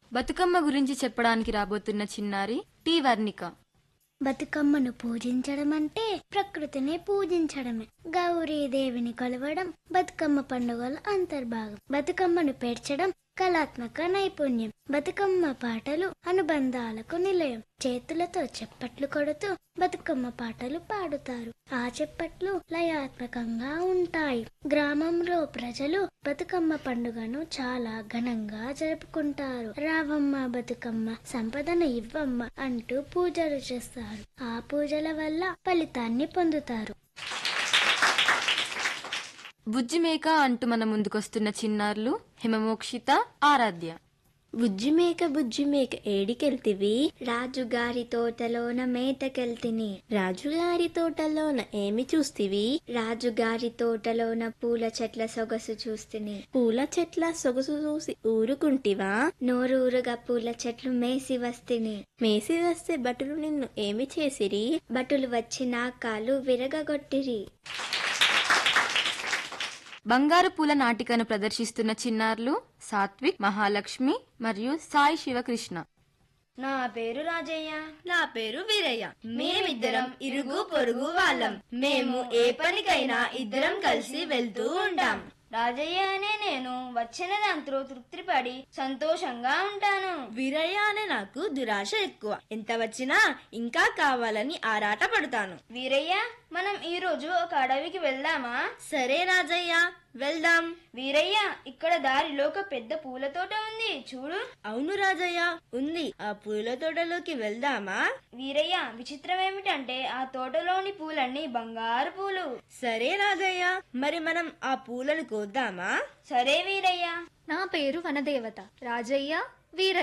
బతుకమ్మ గురించి చెప్పడానికి రాబోతున్న చిన్నారి టి వర్ణిక బతుకమ్మను పూజించడం అంటే ప్రకృతిని పూజించడమే గౌరీదేవిని కొలవడం బతుకమ్మ పండుగల అంతర్భాగం బతుకమ్మను పేర్చడం కళాత్మక నైపుణ్యం బతుకమ్మ పాటలు అనుబంధాలకు నిలయం చేతులతో చెప్పట్లు కొడుతూ బతుకమ్మ పాటలు పాడుతారు ఆ చెప్పట్లు లయాత్మకంగా ఉంటాయి గ్రామంలో ప్రజలు బతుకమ్మ పండుగను చాలా ఘనంగా జరుపుకుంటారు రావమ్మ బతుకమ్మ సంపదను ఇవ్వమ్మ అంటూ పూజలు చేస్తారు ఆ పూజల వల్ల ఫలితాన్ని పొందుతారు బుజ్జిమేక అంటూ మన ముందుకొస్తున్న చిన్నారులు హిమమోక్షిత ఆరాధ్య బుజ్జిమేక బుజ్జిమేక ఏడికెళ్తివి రాజుగారి తోటలోన మేతకెళ్తిని రాజుగారి తోటలోన ఏమి చూస్తివి రాజుగారి తోటలోన పూల చెట్ల సొగసు చూస్తిని పూల చెట్ల సొగసు చూసి ఊరుకుంటివా నోరూరుగా పూల చెట్లు మేసి వస్తిని మేసి వస్తే బటులు నిన్ను ఏమి చేసిరి బటులు వచ్చి నా కాలు విరగగొట్టిరి బంగారు పూల నాటికను ప్రదర్శిస్తున్న చిన్నారులు సాత్విక్ మహాలక్ష్మి మరియు సాయి శివకృష్ణ నా పేరు రాజయ్య నా పేరు వీరయ్య మేమిద్దరం ఇరుగు పొరుగు వాళ్ళం మేము ఏ పనికైనా ఇద్దరం కలిసి వెళ్తూ ఉంటాం రాజయ్య అనే నేను వచ్చిన దాంతో తృప్తిపడి సంతోషంగా ఉంటాను వీరయ్య అనే నాకు దురాశ ఎక్కువ ఎంత వచ్చినా ఇంకా కావాలని ఆరాట పడతాను వీరయ్య మనం ఈ రోజు ఒక అడవికి వెళ్దామా సరే రాజయ్య వెళ్దాం వీరయ్య ఇక్కడ దారిలో ఒక పెద్ద పూల తోట ఉంది చూడు అవును రాజయ్య ఉంది ఆ పూల తోటలోకి వెళ్దామా వీరయ్య విచిత్రం ఏమిటంటే ఆ తోటలోని పూలన్నీ బంగారు పూలు సరే రాజయ్య మరి మనం ఆ పూలను కోద్దామా సరే వీరయ్య నా పేరు వనదేవత రాజయ్య వీరయ్య